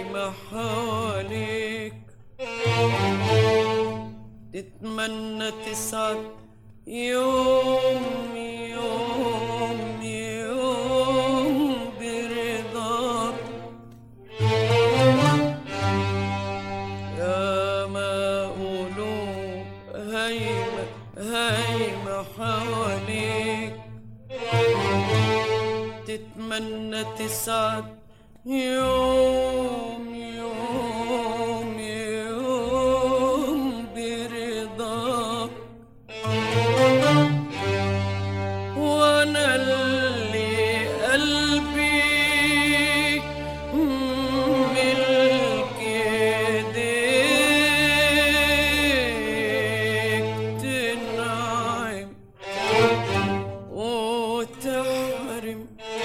هايمة حواليك تتمنى تسعد يوم يوم يوم برضاك يا ما قلوب هايمة هايمة حواليك تتمنى تسعد يوم يوم يوم برضاك وانا اللي قلبي ملك ايديك تنعم وتحرم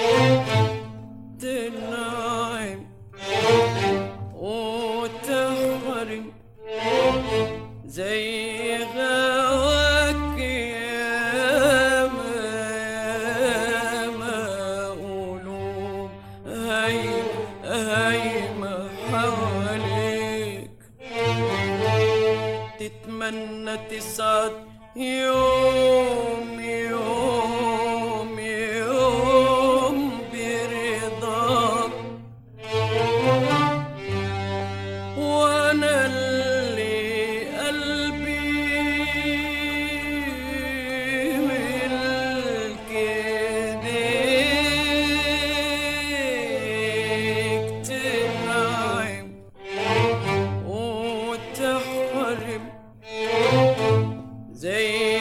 تنعم وتحرم زي غواك ياما ياما قلوب هايمة هايمة حواليك تتمنى تسعد يوم يوم يوم برضاك وانا اللي قلبي ملك ايديك تنعم وتحرم زي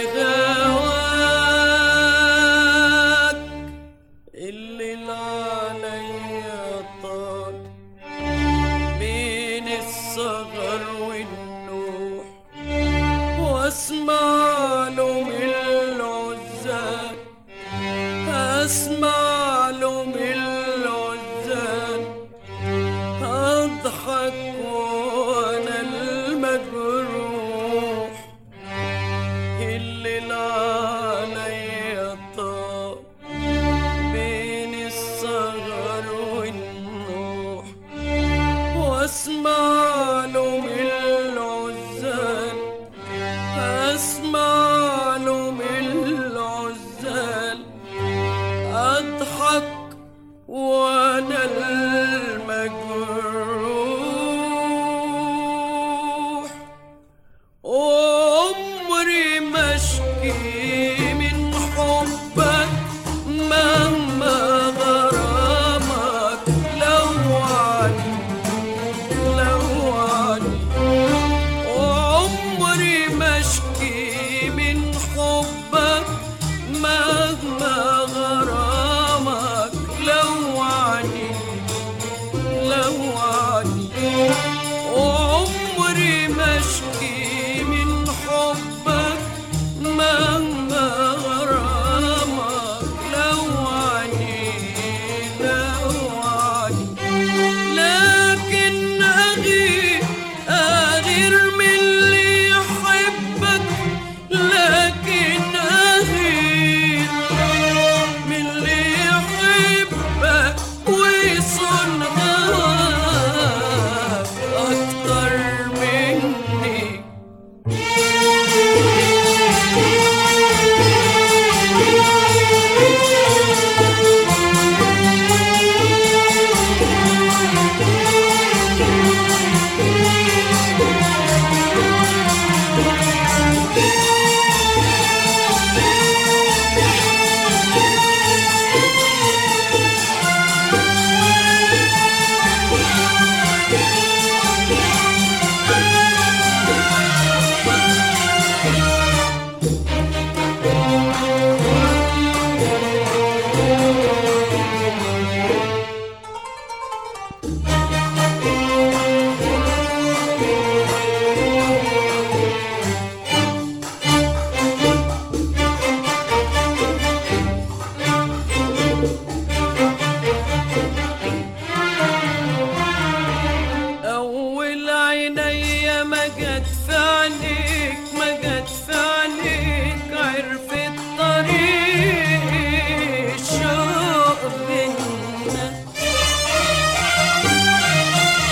غواك اللي عليا طال بين الصغر والنوح واسمع له من العزال اسمع له من العزال اضحك وانا المجروح اللي عليا طال بين الصغر والنوح واسمع له من العزال اسمع له من العزال اضحك وانا المجروح عمري ما اشكي من حبك مهما غرامك لوعني لوعني عمري ما اشكي من حبك مهما غرامك لوعني لوعني عمري ما اشكي من حبك مهما غرامك لوعني لوعني لكن أغير أغير من اللي يحبك لكن أغير من اللي يحبك ويصون هواك أكتر مني أول عيني ما جت في عينيك ما جت في عينيك عرفت طريق الشوق بينا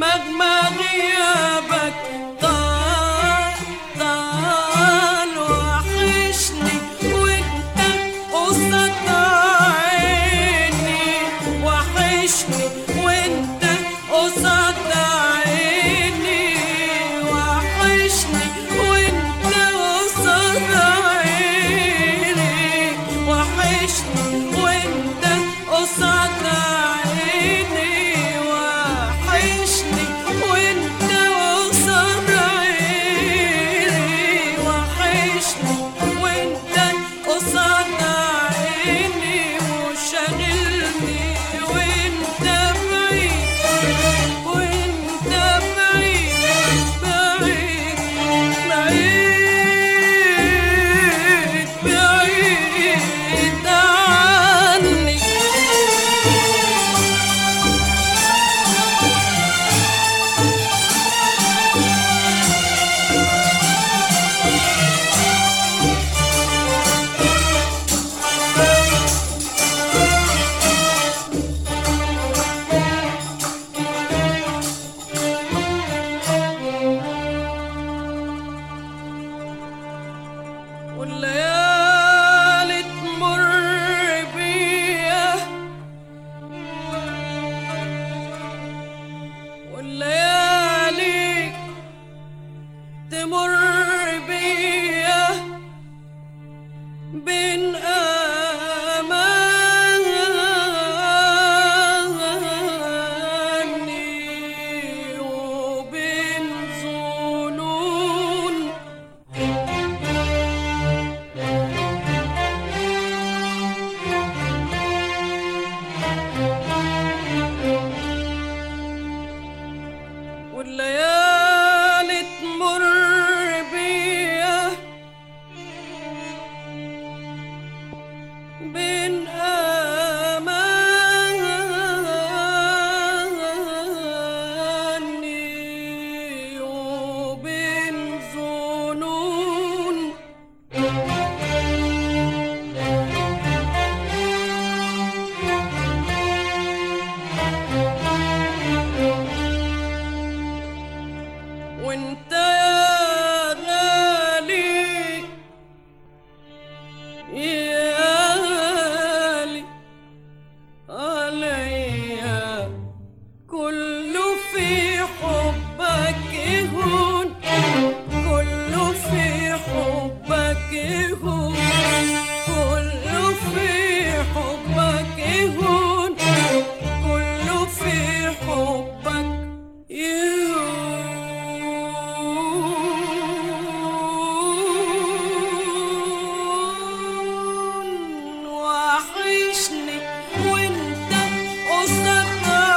مهما غيابك طال طال وحشني وانت قصاد عيني وحشني وانت قصاد عيني وحشني وانت قصاد عيني وحشني وانت قصاد عيني وحشني وانت قصاد عيني وحشني وانت قصاد عيني وشاغلني وانت بعيد وانت بعيد بعيد بعيد بعيد عني والليالي تمر بيا والليالي تمر بيا بين أماني وبين ظنون والليالي تمر بيا بين أماني وبين ظنون وانت يا غالي يا غالي عليا كله في حبك يهون كله في حبك يهون كله في حبك يهون كله في حبك يهون وحشني وانت قصاد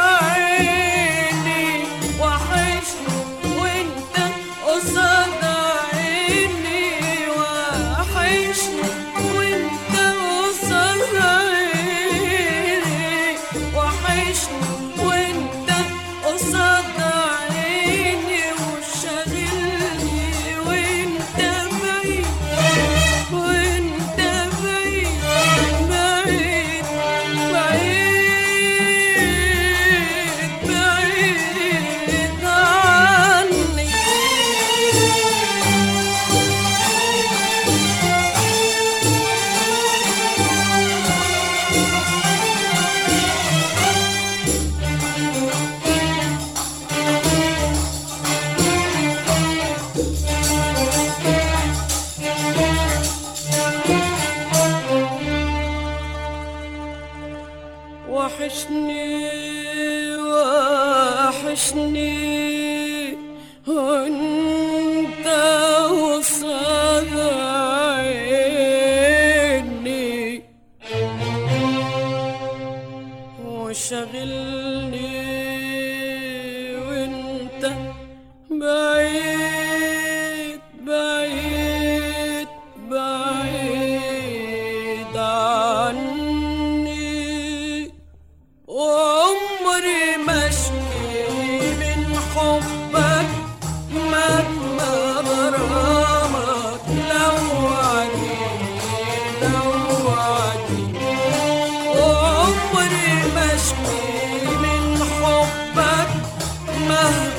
عيني وحشني وانت قصاد عيني وحشني وانت قصاد عيني وحشني وانت قصاد عيني وشاغلني وانت بعيد وانت بعيد بعيد بعيد بعيد عني وحشني وحشني وانت وصاد عيني وشغلني وانت بعيد بعيد بعيد عني وعمري ما اشكي من حبك مهما غرامك لو عديني لو عديني وعمري ما اشكي من حبك مهما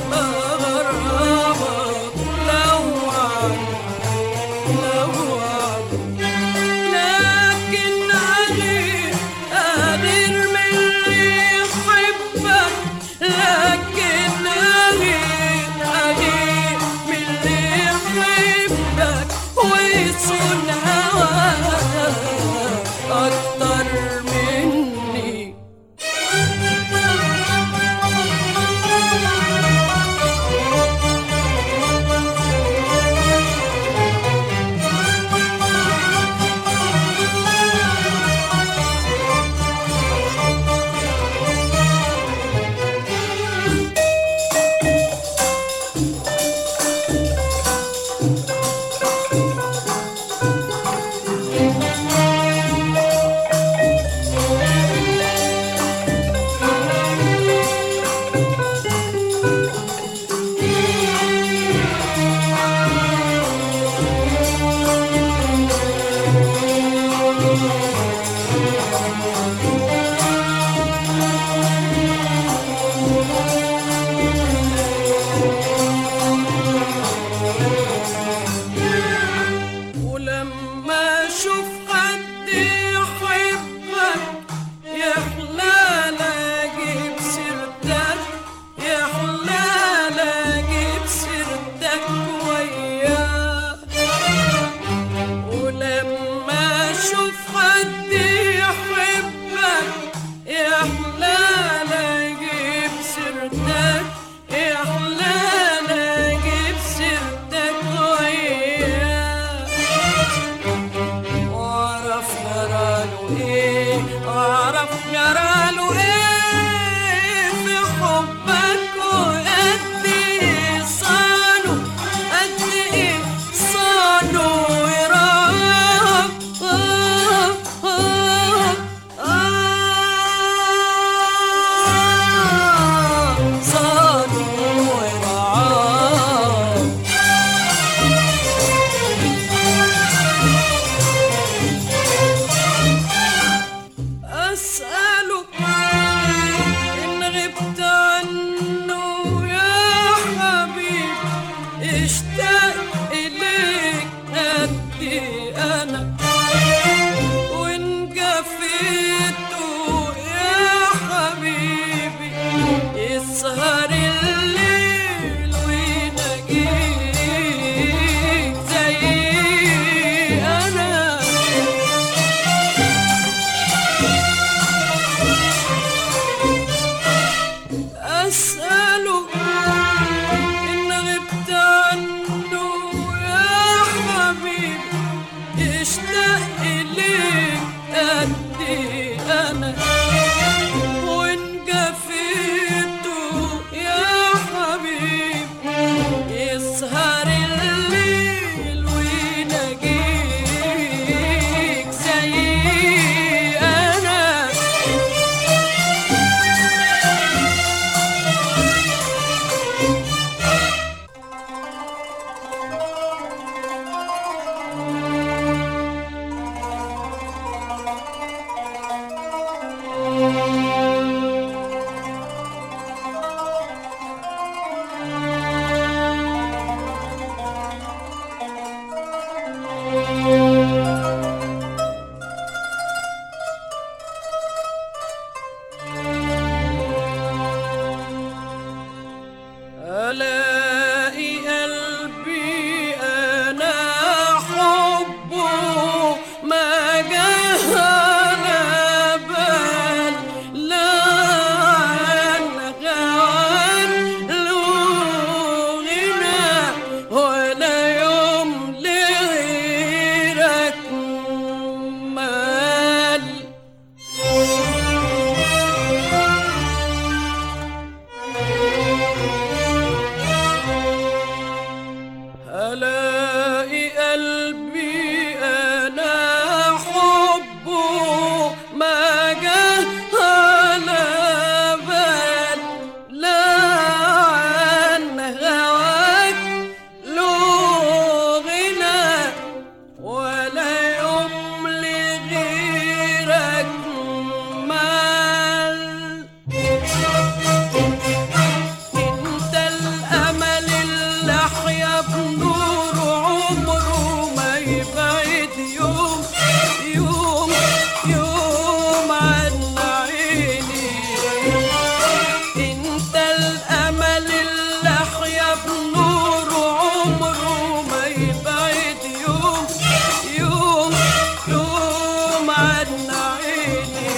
اشتاق إليك قدي أنا وإن جفيته يا حبيبي يسهر الليل ويناجيك زي أنا أسأله إن غبت عنه يا حبيبي اشتاق إليك قدي أنا وإن جفيته يا حبيبي يسهر الليل ويناجيك زي أنا ألاقي قلبي أنا حبه ما جه على بال لا عن غوان له غنى ولا يوم لغيرك مال ألاقي قلبي أنا حبه ما جه على بال لا عن هواك له غنى ولا يوم لغيرك مال انت الامل اللي احيا بنور عمره ما يبعد يوم يوم يوم عن عيني انت الامل اللي احيا بنور عمره ما يبعد يوم يوم يوم عن عيني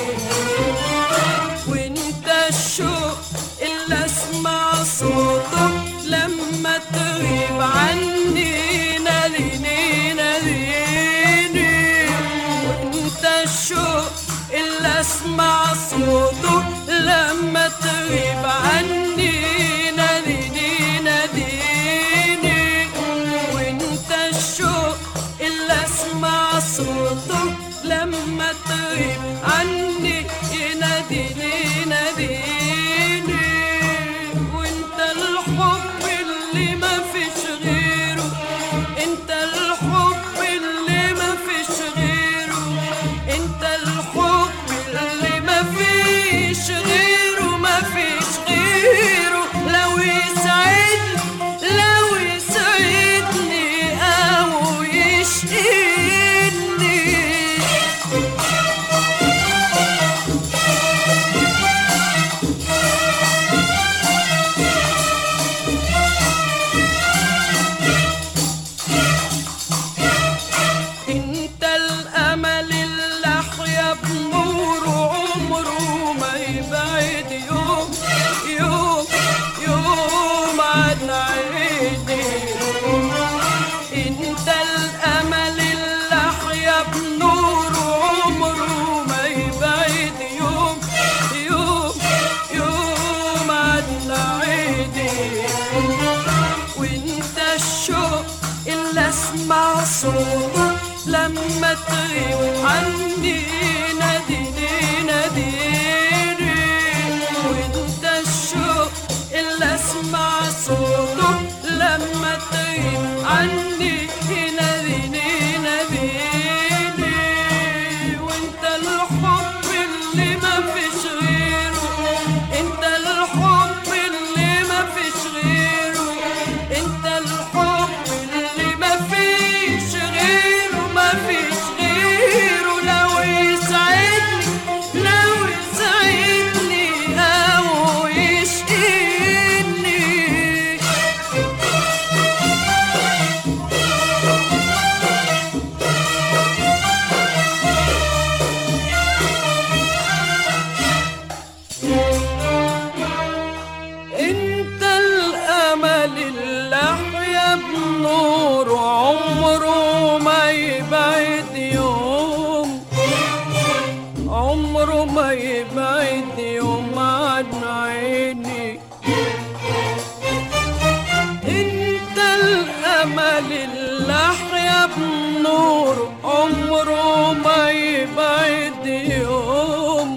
وانت الشوق اللي اسمع صوته لما تغيب عني ناديني ناديني وانت الشوق اللي اسمع صوته لما تغيب عني ناديني ناديني وانت الشوق اللي اسمع صوته لما تغيب عني يناديني يناديني وانت الحب اللي ما فيش غيره انت الحب اللي ما فيش غيره انت الحب اللي ما فيش غيره ما فيش غيره لو يسعدني لو يسعدني او يشقيني انت الامل اللي احيا بنور عمره ما يبعد يوم يوم يوم عن عيني انت الامل اللي احيا بنور عمره ما يبعد يوم يوم يوم عن عيني وانت الشوق اللي اسمع صوته لما تغيب عني ناديني ناديني وانت الشوق اللي اسمع صوته لما تغيب عني ناديني ناديني وانت الحب اللي ما فيش غيره انت الحب اللي ما فيش غيره انت الحب الأمل اللي أحيا بنور عمره ما يبعد يوم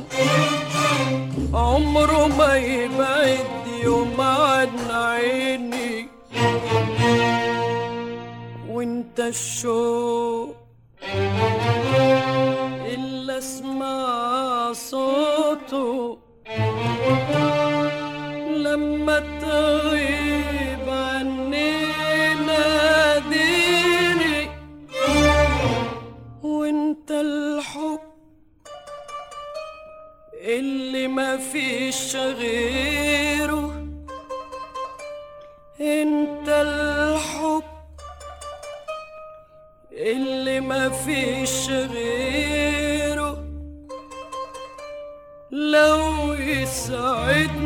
عمره ما يبعد يوم عن عيني وانت الشوق إلا اسمع صوته لما تغيب عني ناديني وانت الحب اللي ما فيش غيره انت الحب اللي ما فيش غيره لو يسعد